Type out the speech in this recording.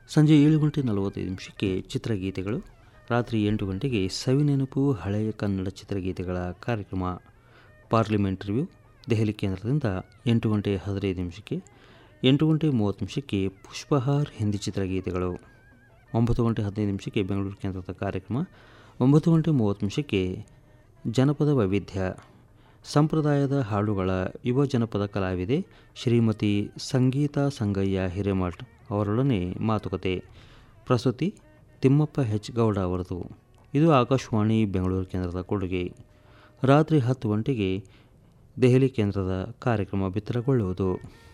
ಸಂಜೆ ಏಳು ಗಂಟೆ ನಲವತ್ತೈದು ನಿಮಿಷಕ್ಕೆ ಚಿತ್ರಗೀತೆಗಳು ರಾತ್ರಿ ಎಂಟು ಗಂಟೆಗೆ ಸವಿನೆನಪು ಹಳೆಯ ಕನ್ನಡ ಚಿತ್ರಗೀತೆಗಳ ಕಾರ್ಯಕ್ರಮ ಪಾರ್ಲಿಮೆಂಟ್ ರಿವ್ಯೂ ದೆಹಲಿ ಕೇಂದ್ರದಿಂದ ಎಂಟು ಗಂಟೆ ಹದಿನೈದು ನಿಮಿಷಕ್ಕೆ ಎಂಟು ಗಂಟೆ ಮೂವತ್ತು ನಿಮಿಷಕ್ಕೆ ಪುಷ್ಪಹಾರ್ ಹಿಂದಿ ಚಿತ್ರಗೀತೆಗಳು ಒಂಬತ್ತು ಗಂಟೆ ಹದಿನೈದು ನಿಮಿಷಕ್ಕೆ ಬೆಂಗಳೂರು ಕೇಂದ್ರದ ಕಾರ್ಯಕ್ರಮ ಒಂಬತ್ತು ಗಂಟೆ ಮೂವತ್ತು ನಿಮಿಷಕ್ಕೆ ಜನಪದ ವೈವಿಧ್ಯ ಸಂಪ್ರದಾಯದ ಹಾಡುಗಳ ಯುವ ಜನಪದ ಕಲಾವಿದೆ ಶ್ರೀಮತಿ ಸಂಗೀತಾ ಸಂಗಯ್ಯ ಹಿರೇಮಠ್ ಅವರೊಡನೆ ಮಾತುಕತೆ ಪ್ರಸ್ತುತಿ ತಿಮ್ಮಪ್ಪ ಹೆಚ್ ಗೌಡ ಅವರದು ಇದು ಆಕಾಶವಾಣಿ ಬೆಂಗಳೂರು ಕೇಂದ್ರದ ಕೊಡುಗೆ ರಾತ್ರಿ ಹತ್ತು ಗಂಟೆಗೆ ದೆಹಲಿ ಕೇಂದ್ರದ ಕಾರ್ಯಕ್ರಮ ಬಿತ್ತರಗೊಳ್ಳುವುದು